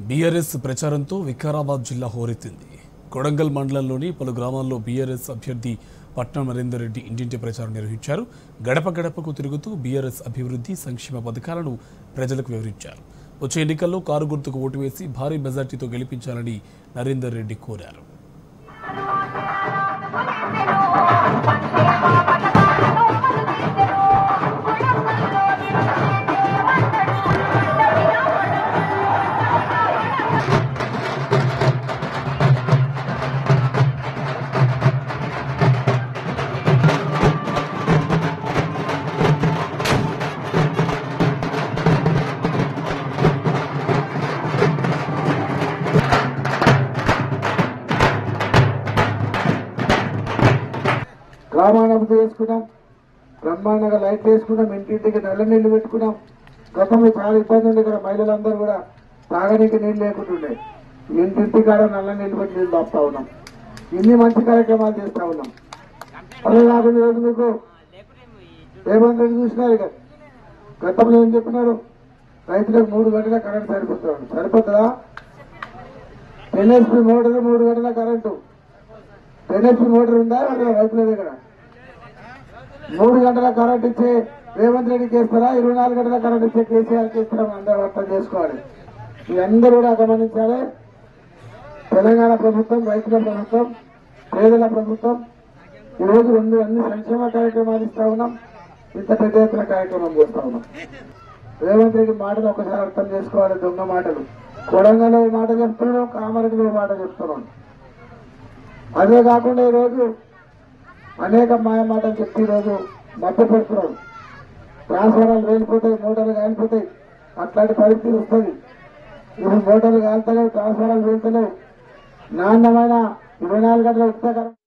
BRS ప్రచారంతో Vikarabad జిల్లా హోరెత్తింది కొడంగల్ మండలంలోని పలు గ్రామాల్లో బీఆర్ఎస్ అభ్యర్థి పట్నం నరేందర్ రెడ్డి ఇంటింటి ప్రచారం నిర్వహించారు గడప గడపకు తిరుగుతూ బీఆర్ఎస్ అభివృద్ధి సంక్షేమ పథకాలను ప్రజలకు వివరించారు వచ్చే ఎన్నికల్లో కారు గుర్తుకు ఓటు వేసి భారీ మెజార్టీతో గెలిపించాలని నరేందర్ రెడ్డి కోరారు గ్రామాన్ని అభివృద్ధి చేసుకున్నాం బ్రహ్మాండంగా లైట్లు వేసుకున్నాం ఇంటింటికి నల్ల నీళ్లు పెట్టుకున్నాం గతంలో చాలా ఇబ్బంది ఉండే ఇక్కడ మహిళలందరూ కూడా తాగనీకి నీళ్లు లేకుంటుండే ఇంటింటి కాడ నల్ల నీళ్లు పెట్టి నీళ్లు తాపుతా ఉన్నాం ఇన్ని మంచి కార్యక్రమాలు చేస్తా ఉన్నాం అదే కాకుండా ఈరోజు మీకు రేవంత్ రెడ్డి చూసినారు ఇక గతంలో ఏం చెప్పినాడు రైతులకు మూడు గంటల కరెంట్ సరిపోతున్నాడు సరిపోతుందా ఎన్ఎస్పి మోటార్ మూడు గంటల కరెంటు ఎన్ఎస్పి మోటార్ ఉందా లేదా రైతుల దగ్గర మూడు గంటల కరెంట్ ఇచ్చే రేవంత్ రెడ్డికి ఇస్తారా ఇరవై నాలుగు గంటల కరెంట్ ఇచ్చే కేసీఆర్కి ఇస్తారా అందరూ అర్థం చేసుకోవాలి ఇదందరూ కూడా గమనించాలి తెలంగాణ ప్రభుత్వం రైతుల ప్రభుత్వం పేదల ప్రభుత్వం ఈరోజు రెండు అన్ని సంక్షేమ కార్యక్రమాలు ఇస్తా ఉన్నాం ఇంత పెద్ద ఎత్తున కార్యక్రమం చేస్తా ఉన్నాం రేవంత్ రెడ్డి మాటలు ఒకసారి అర్థం చేసుకోవాలి దొంగ మాటలు కొడంగల్లో ఓ మాట చెప్తున్నాడు కామారెడ్డిలో ఓ మాట చెప్తున్నాడు అదే కాకుండా ఈరోజు అనేక మాయ మాటలు చెప్పి ఈరోజు మభ్య పెడుతున్నాడు ట్రాన్స్ఫారాలు వేలిపోతాయి మోటార్లు కాలిపోతాయి అట్లాంటి పరిస్థితి వస్తుంది ఇప్పుడు మోటార్లు కాలుతలేవు ట్రాన్స్ఫారాలు వేలుతలేవు నాణ్యమైన ఇరవై నాలుగు గంటల ఉచిత కరెంట్